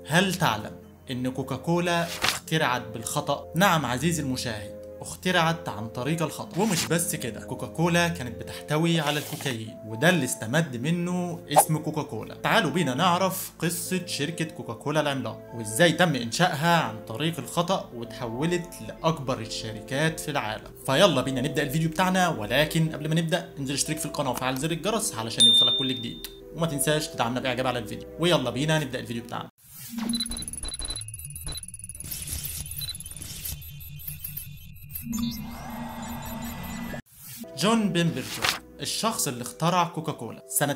هل تعلم ان كوكاكولا اخترعت بالخطأ؟ نعم عزيزي المشاهد اخترعت عن طريق الخطأ ومش بس كده كوكاكولا كانت بتحتوي على الكوكايين وده اللي استمد منه اسم كوكاكولا تعالوا بينا نعرف قصة شركة كوكاكولا العملاق وازاي تم انشائها عن طريق الخطأ وتحولت لأكبر الشركات في العالم فيلا بينا نبدأ الفيديو بتاعنا ولكن قبل ما نبدأ انزل اشترك في القناة وفعل زر الجرس علشان يوصلك كل جديد وما تنساش تدعمنا بإعجاب على الفيديو ويلا بينا نبدأ الفيديو بتاعنا جون بيمبرتون الشخص اللي اخترع كوكاكولا سنة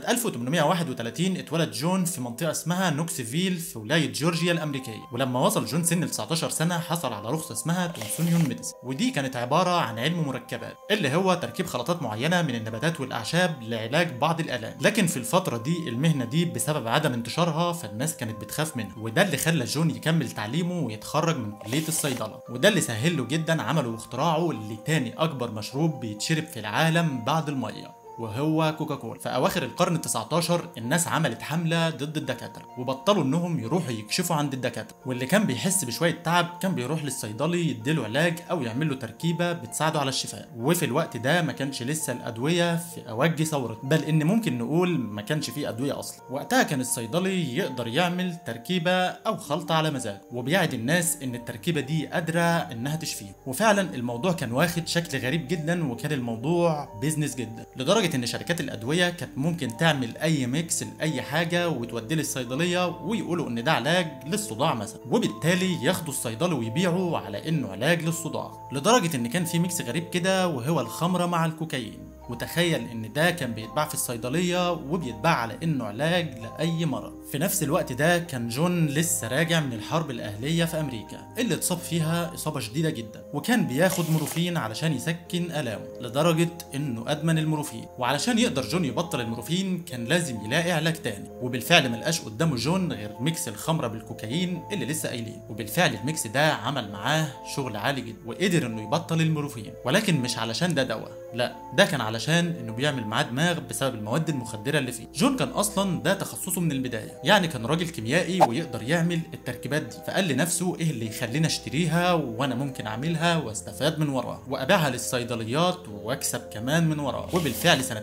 1831 اتولد جون في منطقة اسمها نوكسفيل في ولاية جورجيا الأمريكية ولما وصل جون سن ال 19 سنة حصل على رخصة اسمها تومسونيون ميديسن ودي كانت عبارة عن علم مركبات اللي هو تركيب خلطات معينة من النباتات والأعشاب لعلاج بعض الآلام لكن في الفترة دي المهنة دي بسبب عدم انتشارها فالناس كانت بتخاف منها وده اللي خلى جون يكمل تعليمه ويتخرج من كلية الصيدلة وده اللي سهل له جدا عمله واختراعه لتاني أكبر مشروب بيتشرب في العالم بعد المية وهو كوكاكولا في اواخر القرن ال 19 الناس عملت حمله ضد الدكاتره وبطلوا انهم يروحوا يكشفوا عند الدكاتره واللي كان بيحس بشويه تعب كان بيروح للصيدلي يديله علاج او يعمل له تركيبه بتساعده على الشفاء وفي الوقت ده ما كانش لسه الادويه في اواج ثورته بل ان ممكن نقول ما كانش فيه ادويه اصلا وقتها كان الصيدلي يقدر يعمل تركيبه او خلطه على مزاجه وبيعد الناس ان التركيبه دي قادره انها تشفيه وفعلا الموضوع كان واخد شكل غريب جدا وكان الموضوع بيزنس جدا لدرجه ان شركات الادويه كانت ممكن تعمل اي ميكس لاي حاجه وتوديه للصيدليه ويقولوا ان ده علاج للصداع مثلا وبالتالي ياخدوا الصيدلي ويبيعوا على انه علاج للصداع لدرجه ان كان في ميكس غريب كده وهو الخمره مع الكوكايين وتخيل ان ده كان بيتباع في الصيدليه وبيتباع على انه علاج لاي مرض في نفس الوقت ده كان جون لسه راجع من الحرب الاهليه في امريكا اللي اتصاب فيها اصابه شديده جدا وكان بياخد مورفين علشان يسكن الامه لدرجه انه ادمن المورفين وعلشان يقدر جون يبطل المورفين كان لازم يلاقي علاج تاني وبالفعل ملقاش قدامه جون غير ميكس الخمره بالكوكايين اللي لسه قايلين وبالفعل الميكس ده عمل معاه شغل عالي جدا وقدر انه يبطل المورفين ولكن مش علشان ده دواء لا ده كان علشان انه بيعمل معاه دماغ بسبب المواد المخدره اللي فيه جون كان اصلا ده تخصصه من البدايه يعني كان راجل كيميائي ويقدر يعمل التركيبات دي فقال لنفسه ايه اللي يخليني اشتريها وانا ممكن اعملها واستفاد من وراها وابيعها للصيدليات واكسب كمان من وراها وبالفعل سنه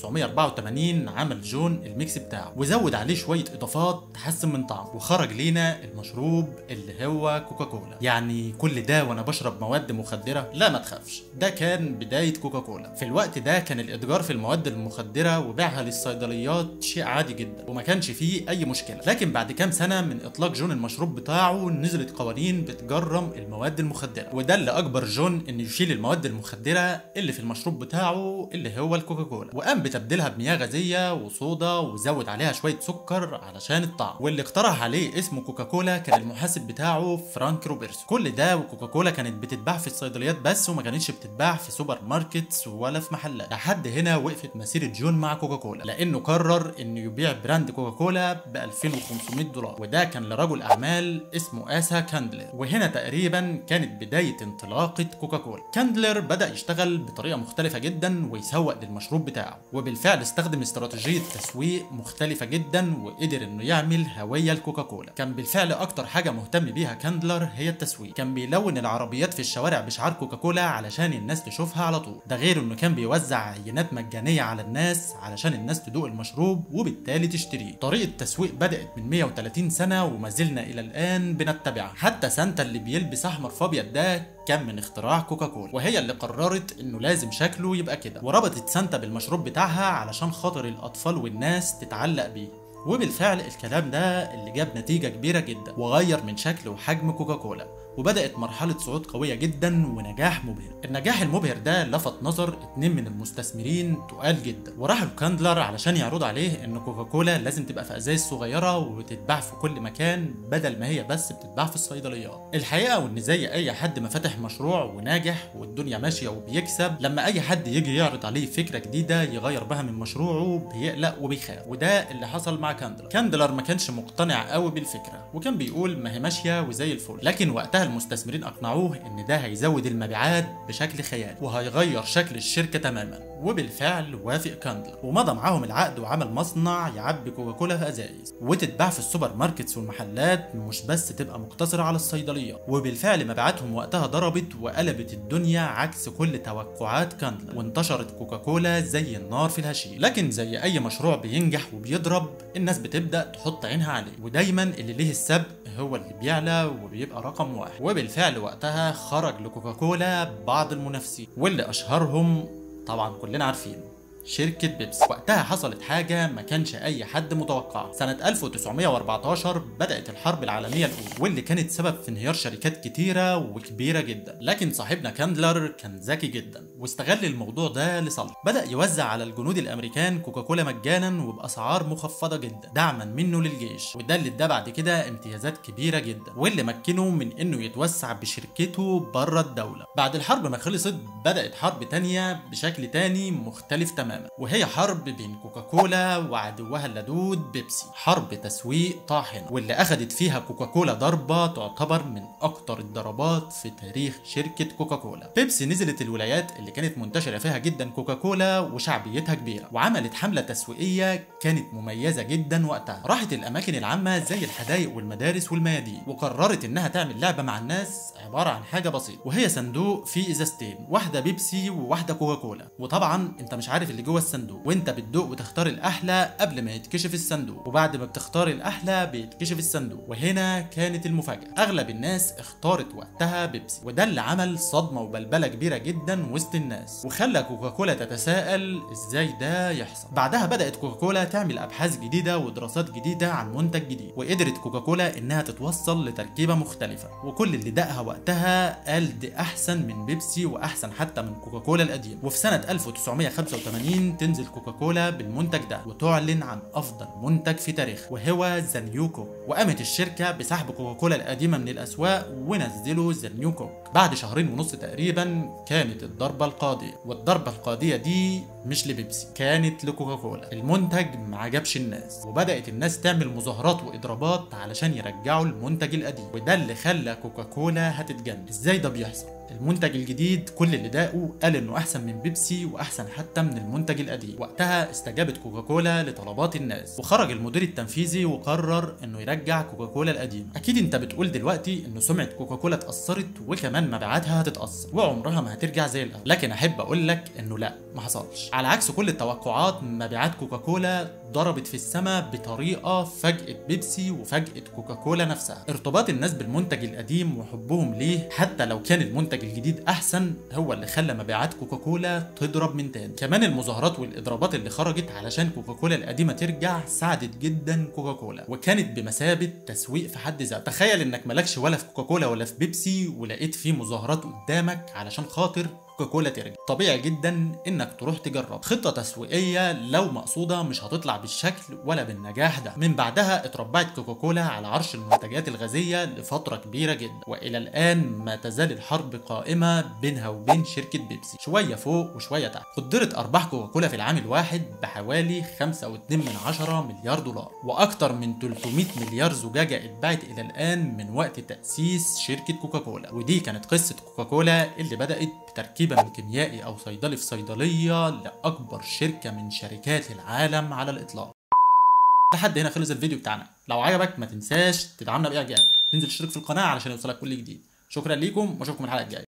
1984 عمل جون الميكس بتاعه وزود عليه شويه اضافات تحسن من طعمه وخرج لينا المشروب اللي هو كوكاكولا يعني كل ده وانا بشرب مواد مخدره لا ما تخافش ده كان بدايه كوكاكولا في الوقت ده كان الاتجار في المواد المخدره وبيعها للصيدليات شيء عادي جدا وما كانش فيه اي مشكله لكن بعد كام سنه من اطلاق جون المشروب بتاعه نزلت قوانين بتجرم المواد المخدره وده اللي اجبر جون انه يشيل المواد المخدره اللي في المشروب بتاعه اللي هو الكوكاكولا وقام بتبديلها بمياه غازيه وصودا وزود عليها شويه سكر علشان الطعم واللي اقترح عليه اسمه كوكاكولا كان المحاسب بتاعه فرانك روبرتسون كل ده وكوكاكولا كانت بتتباع في الصيدليات بس وما كانتش بتتباع في سوبر ماركتس ولا في محلات لحد هنا وقفت مسيره جون مع كوكاكولا لانه قرر انه يبيع براند كوكاكولا ب 2500 دولار وده كان لرجل اعمال اسمه اسا كاندلر وهنا تقريبا كانت بدايه انطلاقه كوكاكولا كاندلر بدا يشتغل بطريقه مختلفه جدا ويسوق للمشروب بتاعه وبالفعل استخدم استراتيجيه تسويق مختلفه جدا وقدر انه يعمل هويه لكوكاكولا كان بالفعل اكتر حاجه مهتم بيها كاندلر هي التسويق كان بيلون العربيات في الشوارع بشعار كوكاكولا علشان الناس تشوفها على طول ده غير انه كان بيوزع عينات مجانيه على الناس علشان الناس تدوق المشروب وبالتالي تشتريه طريقه التسويق بدات من 130 سنه وما زلنا الى الان بنتبعها حتى سانتا اللي بيلبس احمر في ابيض ده كان من اختراع كوكاكولا وهي اللي قررت انه لازم شكله يبقى كده وربطت سانتا بالمشروب بتاعها علشان خاطر الاطفال والناس تتعلق بيه وبالفعل الكلام ده اللي جاب نتيجة كبيرة جدا وغير من شكل وحجم كوكاكولا وبدأت مرحلة صعود قوية جدا ونجاح مبهر النجاح المبهر ده لفت نظر اتنين من المستثمرين تقال جدا وراحوا كاندلر علشان يعرضوا عليه ان كوكاكولا لازم تبقى في ازايز صغيرة وتتباع في كل مكان بدل ما هي بس بتتباع في الصيدليات الحقيقة وان زي اي حد ما فتح مشروع وناجح والدنيا ماشية وبيكسب لما اي حد يجي يعرض عليه فكرة جديدة يغير بها من مشروعه بيقلق وبيخاف وده اللي حصل مع كاندلر كاندلر ما كانش مقتنع قوي بالفكرة وكان بيقول ما هي ماشية وزي الفل لكن وقتها وقتها المستثمرين اقنعوه ان ده هيزود المبيعات بشكل خيالي وهيغير شكل الشركه تماما وبالفعل وافق كاندلر ومضى معاهم العقد وعمل مصنع يعبي كوكاكولا في ازايز وتتباع في السوبر ماركتس والمحلات مش بس تبقى مقتصره على الصيدليات وبالفعل مبيعاتهم وقتها ضربت وقلبت الدنيا عكس كل توقعات كاندلر وانتشرت كوكاكولا زي النار في الهشيم لكن زي اي مشروع بينجح وبيضرب الناس بتبدا تحط عينها عليه ودايما اللي ليه السبق هو اللي بيعلى وبيبقى رقم واحد وبالفعل وقتها خرج لكوكاكولا بعض المنافسين واللي اشهرهم طبعا كلنا عارفينه شركة بيبسي وقتها حصلت حاجة ما كانش أي حد متوقعها سنة 1914 بدأت الحرب العالمية الأولى واللي كانت سبب في انهيار شركات كتيرة وكبيرة جدا لكن صاحبنا كاندلر كان ذكي جدا واستغل الموضوع ده لصالحه بدأ يوزع على الجنود الأمريكان كوكاكولا مجانا وبأسعار مخفضة جدا دعما منه للجيش وده اللي اداه بعد كده امتيازات كبيرة جدا واللي مكنه من انه يتوسع بشركته بره الدولة بعد الحرب ما خلصت بدأت حرب تانية بشكل تاني مختلف تماما تماما وهي حرب بين كوكاكولا وعدوها اللدود بيبسي حرب تسويق طاحنة واللي أخدت فيها كوكاكولا ضربة تعتبر من أكتر الضربات في تاريخ شركة كوكاكولا بيبسي نزلت الولايات اللي كانت منتشرة فيها جدا كوكاكولا وشعبيتها كبيرة وعملت حملة تسويقية كانت مميزة جدا وقتها راحت الأماكن العامة زي الحدائق والمدارس والميادين وقررت إنها تعمل لعبة مع الناس عبارة عن حاجة بسيطة وهي صندوق فيه إزازتين واحدة بيبسي وواحدة كوكاكولا وطبعا أنت مش عارف اللي جوه الصندوق وانت بتدوق وتختار الاحلى قبل ما يتكشف الصندوق وبعد ما بتختار الاحلى بيتكشف الصندوق وهنا كانت المفاجاه اغلب الناس اختارت وقتها بيبسي وده اللي عمل صدمه وبلبله كبيره جدا وسط الناس وخلى كوكاكولا تتساءل ازاي ده يحصل بعدها بدات كوكاكولا تعمل ابحاث جديده ودراسات جديده عن منتج جديد وقدرت كوكاكولا انها تتوصل لتركيبه مختلفه وكل اللي دقها وقتها قال دي احسن من بيبسي واحسن حتى من كوكاكولا القديم وفي سنه 1985 تنزل كوكاكولا بالمنتج ده وتعلن عن افضل منتج في تاريخها وهو زانيوكو وقامت الشركه بسحب كوكاكولا القديمه من الاسواق ونزلوا زانيوكو بعد شهرين ونص تقريبا كانت الضربه القاضيه والضربه القاضيه دي مش لبيبسي كانت لكوكاكولا المنتج ما عجبش الناس وبدات الناس تعمل مظاهرات واضرابات علشان يرجعوا المنتج القديم وده اللي خلى كوكاكولا هتتجنن ازاي ده بيحصل المنتج الجديد كل اللي داقه قال انه احسن من بيبسي واحسن حتى من المنتج القديم وقتها استجابت كوكاكولا لطلبات الناس وخرج المدير التنفيذي وقرر انه يرجع كوكاكولا القديم اكيد انت بتقول دلوقتي انه سمعه كوكاكولا اتاثرت وكمان مبيعاتها هتتاثر وعمرها ما هترجع زي الاول لكن احب اقول لك انه لا ما حصلش على عكس كل التوقعات مبيعات كوكاكولا ضربت في السماء بطريقه فاجئت بيبسي وفاجئت كوكاكولا نفسها ارتباط الناس بالمنتج القديم وحبهم ليه حتى لو كان المنتج الجديد احسن هو اللي خلى مبيعات كوكاكولا تضرب من تاني كمان المظاهرات والاضرابات اللي خرجت علشان كوكاكولا القديمه ترجع ساعدت جدا كوكاكولا وكانت بمثابه تسويق في حد ذاته تخيل انك مالكش ولا في كوكاكولا ولا في بيبسي ولقيت في مظاهرات قدامك علشان خاطر كوكاكولا ترجع طبيعي جدا انك تروح تجرب خطه تسويقيه لو مقصوده مش هتطلع بالشكل ولا بالنجاح ده من بعدها اتربعت كوكاكولا على عرش المنتجات الغازيه لفتره كبيره جدا والى الان ما تزال الحرب قائمه بينها وبين شركه بيبسي شويه فوق وشويه تحت قدرت ارباح كوكاكولا في العام الواحد بحوالي 5.2 من عشرة مليار دولار واكثر من 300 مليار زجاجه اتباعت الى الان من وقت تاسيس شركه كوكاكولا ودي كانت قصه كوكاكولا اللي بدات بتركيبه من كيميائي او صيدلي في صيدليه لاكبر شركه من شركات العالم على الاطلاق لحد هنا خلص الفيديو بتاعنا لو عجبك ما تنساش تدعمنا باعجاب تنزل تشترك في القناه علشان يوصلك كل جديد شكرا ليكم واشوفكم الحلقه الجايه